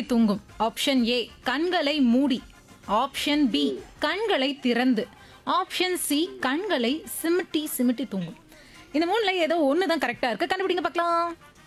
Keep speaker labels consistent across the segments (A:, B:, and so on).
A: எப்படி தூங்கும் option A கண்களை மூடி ஆப்ஷன் பி கண்களை திறந்து ஆப்ஷன் சி கண்களை சிமிட்டி சிமிட்டி தூங்கும் இந்த மூணுல ஏதோ ஒன்று தான் கரெக்டாக இருக்கு கண்டுபிடிங்க பார்க்கலாம்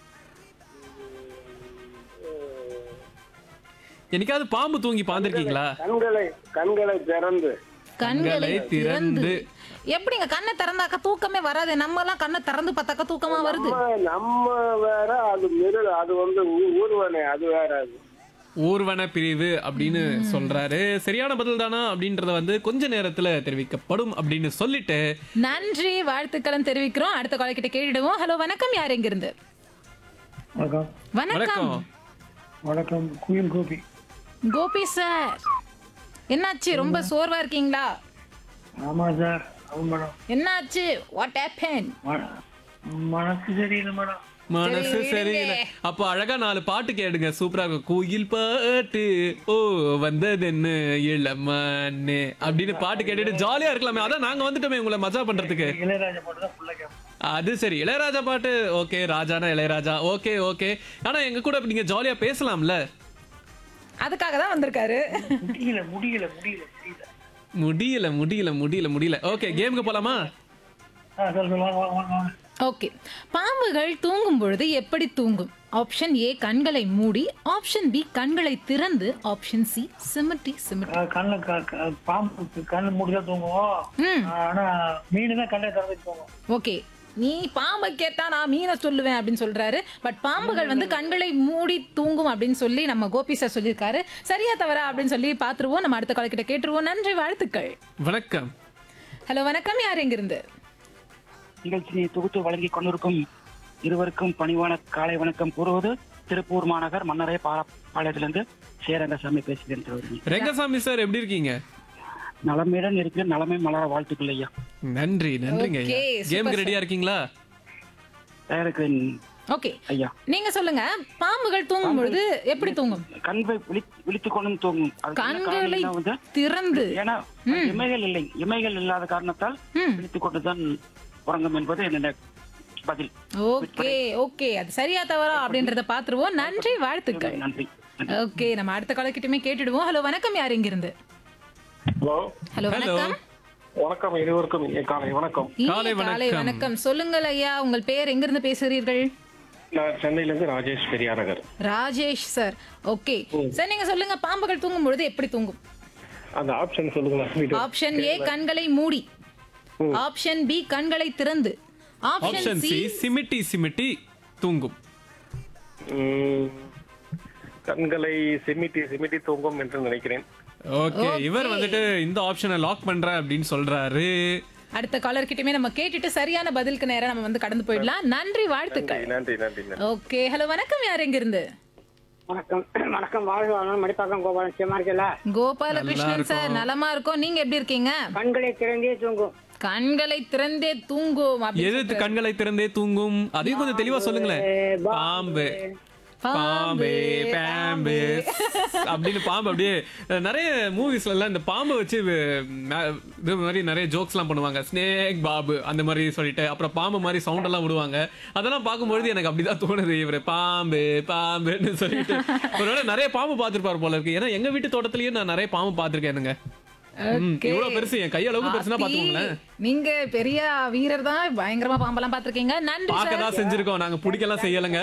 B: என்னைக்காவது பாம்பு தூங்கி பாந்திருக்கீங்களா
C: கண்களை கண்களை திறந்து
A: கண்களை
B: கண்களை திறந்து.
A: திறந்து எப்படிங்க கண்ணை திறந்தாக்க தூக்கமே வராது நம்ம எல்லாம் கண்ணை திறந்து பார்த்தாக்க தூக்கமா வருது
C: நம்ம நம்ம வேற அது மிருக அது வந்து ஊ- ஊர்வனை அது வேற அது
B: ஊர்வன பிரிவு அப்படின்னு சொல்றாரு சரியான பதில் தானா அப்படின்றத வந்து கொஞ்ச நேரத்துல தெரிவிக்கப்படும் அப்படின்னு சொல்லிட்டு
A: நன்றி வாழ்த்துக்களும் தெரிவிக்கிறோம் அடுத்த காலை கிட்ட கேட்டுடுவோம் ஹலோ வணக்கம் யார் எங்க இருந்து
D: வணக்கம்
A: வணக்கம்
B: வணக்கம்
D: வணக்கம் குயில் கோபி
A: கோபி சார் என்னாச்சு ரொம்ப சோர்வா இருக்கீங்களா
D: ஆமாம் சார் ஆமாம் மேடம்
A: என்னாச்சு வாட் ஹேப்பன்
D: ம- மனசு சரியில்லை மேடம்
B: மனசு
A: சரி,
B: சரியில்லை
A: விடுங்க.
B: அப்போ அழகா நாலு பாட்டு கேடுங்க சூப்பரா இருக்கும் கோயில் பாட்டு ஓ வந்தது என்ன இளமண்ணே அப்படின்னு பாட்டு கேட்டுட்டு ஜாலியா இருக்கலாமே அதான் நாங்க வந்துட்டோமே உங்களை மஜா பண்றதுக்கு
D: இளையராஜா பாட்டு தான் ஃபுல்லாக கேட்பேன்
B: அது சரி இளையராஜா பாட்டு ஓகே ராஜானா இளையராஜா ஓகே ஓகே ஆனா எங்க கூட நீங்க ஜாலியா பேசலாம்ல
A: அதுக்காக தான் வந்திருக்காரு
D: முடியல முடியல முடியல முடியல
B: முடியல முடியல முடியல முடியல ஓகே கேமுக்கு போலாமா
D: ஆ சார் சொல்லுவாங்க வாங்க வாங்க வாங்க
A: ஓகே பாம்புகள் தூங்கும் பொழுது எப்படி தூங்கும் ஆப்ஷன் ஏ கண்களை மூடி ஆப்ஷன் பி கண்களை திறந்து ஆப்ஷன் சி சிமிட்டி சிமிட்டி
D: ஆ, கண்ணில் க க- பாம்பு கண்ணு மூடி தான் தூங்குவோம்
A: ம்
D: ஆனா மீன் தான் கண்ணை திறந்து தூங்கும்
A: ஓகே நீ பாம்பை கேட்டா நான் மீனை சொல்லுவேன் அப்படின்னு சொல்றாரு பட் பாம்புகள் வந்து கண்களை மூடி தூங்கும் அப்படின்னு சொல்லி நம்ம கோபி சார் சொல்லியிருக்காரு சரியா தவறா அப்படின்னு சொல்லி பாத்துருவோம் நம்ம அடுத்த கால கிட்ட கேட்டுருவோம் நன்றி வாழ்த்துக்கள்
B: வணக்கம்
A: ஹலோ வணக்கம் யார் எங்கிருந்து
E: நிகழ்ச்சியை தொகுத்து வழங்கி கொண்டிருக்கும் இருவருக்கும் பணிவான காலை வணக்கம் கூறுவது திருப்பூர் மாநகர் மன்னரை பாளையத்திலிருந்து சேரங்கசாமி பேசுகிறேன் சகோதரி.
B: ரெங்கசாமி சார் எப்படி இருக்கீங்க
E: நலமுடன் இருக்கிற நலமே மலர வாழ்த்துக்கள் ஐயா
B: நன்றி நன்றிங்க
A: Okay, super
B: கேமுக்கு
A: sir.
B: ரெடியா இருக்கீங்களா
E: தயாரிக்கிறேன்
A: ஓகே
E: ஐயா
A: நீங்க சொல்லுங்க பாம்புகள் தூங்கும் பொழுது எப்படி தூங்கும்
E: கண்வை விழி- விழித்துக் கொண்டும் தூங்கும் அதுக்கு என்ன
A: கண்களை
E: காரணம்னா வந்து
A: திறந்து
E: ஏன்னா இமைகள் இல்லை இமைகள் இல்லாத காரணத்தால்
A: ம்.
E: விழித்துக் கொண்டுதான் உறங்கும் என்பது என்னோட பதில்
A: ஓகே ஓகே அது சரியா தவறா அப்படின்றத பாத்துருவோம் நன்றி வாழ்த்துக்கள்
E: நன்றி
A: ஓகே நம்ம அடுத்த காலக்கிட்டமே கேட்டுடுவோம் ஹலோ வணக்கம் யார் இங்கிருந்து
C: ஹலோ
A: ஹலோ
B: Hello.
A: வணக்கம்
C: வணக்கம் இருவருக்கும் இனிய காலை வணக்கம்
A: இனிய
B: காலை
A: காலை
B: வணக்கம்.
A: வணக்கம் சொல்லுங்கள் ஐயா உங்கள் பெயர் எங்கிருந்து பேசுகிறீர்கள்
C: நான் சென்னையில இருந்து Rajesh Periyar Nagar
A: Rajesh sir okay sir நீங்க சொல்லுங்க பாம்புகள் தூங்கும் பொழுது எப்படி தூங்கும்
C: அந்த ஆப்ஷன் சொல்லுங்களேன்
A: ஆப்ஷன் ஏ கண்களை மூடி ஆப்ஷன் பி கண்களை திறந்து ஆப்ஷன்
B: ஆப்ஷன்
A: சி
B: சி சிமிட்டி சிமிட்டி தூங்கும்
C: உம், கண்களை சிமிட்டி சிமிட்டி தூங்கும் என்று நினைக்கிறேன்
B: ஓகே இவர் வந்துட்டு இந்த ஆப்ஷனை லாக் பண்றேன் அப்படின்னு சொல்றாரு
A: அடுத்த காலர் கிட்டயுமே நம்ம கேட்டுட்டு சரியான பதிலுக்கு நேரம் நம்ம வந்து கடந்து போயிடலாம் நன்றி வாழ்த்துக்கள்
C: நன்றி நன்றி நன்றி
A: ஓகே ஹலோ வணக்கம் யார் எங்கிருந்து
F: வணக்கம் வணக்கம் வாழ்க வளம் மடிப்பாக்கம் கோபாலம் சிவமா இருக்கல
A: கோபாலகிருஷ்ணன் சார் நலமா இருக்கோம் நீங்க எப்படி இருக்கீங்க
F: கண்களை திறந்தே தூங்கும்
A: கண்களை திறந்தே தூங்கும் அப்படி
B: எது கண்களை திறந்தே தூங்கும் அதையும் கொஞ்சம் தெளிவா சொல்லுங்களேன் பாம்பு பாம்பு பாம்பு அப்படின்னு பாம்பு அப்படியே அஹ், நிறைய மூவிஸ்ல எல்லாம் இந்த பாம்பை வச்சு அஹ், ம- இது மாதிரி நிறைய ஜோக்ஸ் எல்லாம் பண்ணுவாங்க ஸ்னேக் பாபு அந்த மாதிரி சொல்லிட்டு அப்புறம் பாம்பு மாதிரி சவுண்ட் எல்லாம் விடுவாங்க அதெல்லாம் பார்க்கும்பொழுது எனக்கு அப்படிதான் தோணுது இவரு பாம்பு பாம்புன்னு சொல்லிட்டு ஒருவேளை நிறைய பாம்பு பார்த்திருப்பாரு போல இருக்கு ஏன்னா எங்க வீட்டு தோட்டத்திலயும் நான் நிறைய பாம்பு பார்த்திருக்கேனுங்க ம்,
A: Okay.
B: இவ்வளவு பெருசு என் கையளவுக்கு பெருசுனா
A: ஆத்தி,
B: பாத்துக்கோங்களேன்
A: நீங்க பெரிய வீரர் தான் பயங்கரமா பாம்பெல்லாம் பாத்திருக்கீங்க நன்றி
B: பார்க்க தான் செஞ்சிருக்கோம் நாங்க பிடிக்கலாம் செய்யலைங்க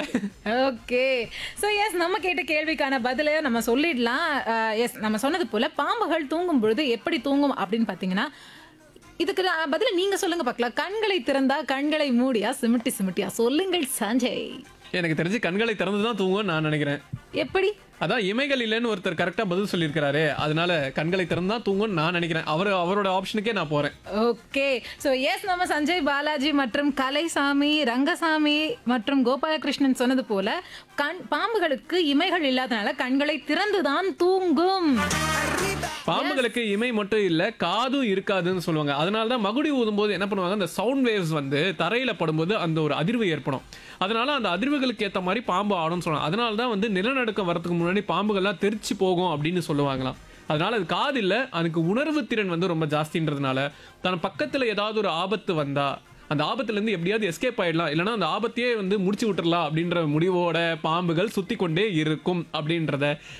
A: ஓகே ஸோ எஸ் நம்ம கேட்ட கேள்விக்கான பதிலை நம்ம சொல்லிடலாம் எஸ் நம்ம சொன்னது போல பாம்புகள் தூங்கும் பொழுது எப்படி தூங்கும் அப்படின்னு பார்த்தீங்கன்னா இதுக்கு நான் பதில நீங்க சொல்லுங்க பார்க்கலாம் கண்களை திறந்தா கண்களை மூடியா சிமிட்டி சிமிட்டியா சொல்லுங்கள் சஞ்சய்
B: எனக்கு தெரிஞ்சு கண்களை திறந்து தான் தூங்குவோம் நான் நினைக்கிறேன்
A: எப்படி
B: அதான் இமைகள் இல்லைன்னு ஒருத்தர் கரெக்டா பதில் சொல்லியிருக்காரு அதனால கண்களை திறந்து தான் தூங்கும்னு நான் நினைக்கிறேன் அவர் அவரோட ஆப்ஷனுக்கே நான் போறேன்
A: ஓகே ஸோ எஸ் நம்ம சஞ்சய் பாலாஜி மற்றும் கலைசாமி ரங்கசாமி மற்றும் கோபாலகிருஷ்ணன் சொன்னது போல கண் பாம்புகளுக்கு இமைகள் இல்லாதனால கண்களை திறந்துதான் தூங்கும்
B: பாம்புகளுக்கு இமை மட்டும் இல்ல காதும் இருக்காதுன்னு சொல்லுவாங்க அதனால தான் மகுடி ஊதும் போது என்ன பண்ணுவாங்க அந்த சவுண்ட் வேவ்ஸ் வந்து தரையில படும்போது அந்த ஒரு அதிர்வு ஏற்படும் அதனால அந்த அதிர்வுகளுக்கு ஏத்த மாதிரி பாம்பு ஆடும்னு சொல்லுவாங்க அதனால தான் வந்து நிலநடுக்கம் வரதுக்கு முன்னாடி பாம்புகள்லாம் தெரிச்சு போகும் அப்படின்னு சொல்லுவாங்களாம் அதனால அது காது இல்ல அதுக்கு உணர்வு திறன் வந்து ரொம்ப ஜாஸ்தின்றதுனால தன் பக்கத்துல ஏதாவது ஒரு ஆபத்து வந்தா அந்த ஆபத்துல இருந்து எப்படியாவது எஸ்கேப் ஆயிடலாம் இல்லைன்னா அந்த ஆபத்தையே வந்து முடிச்சு விட்டுறலாம் அப்படின்ற முடிவோட பாம்புகள் சுத்தி கொண்டே இருக்கும் அப்படின்றத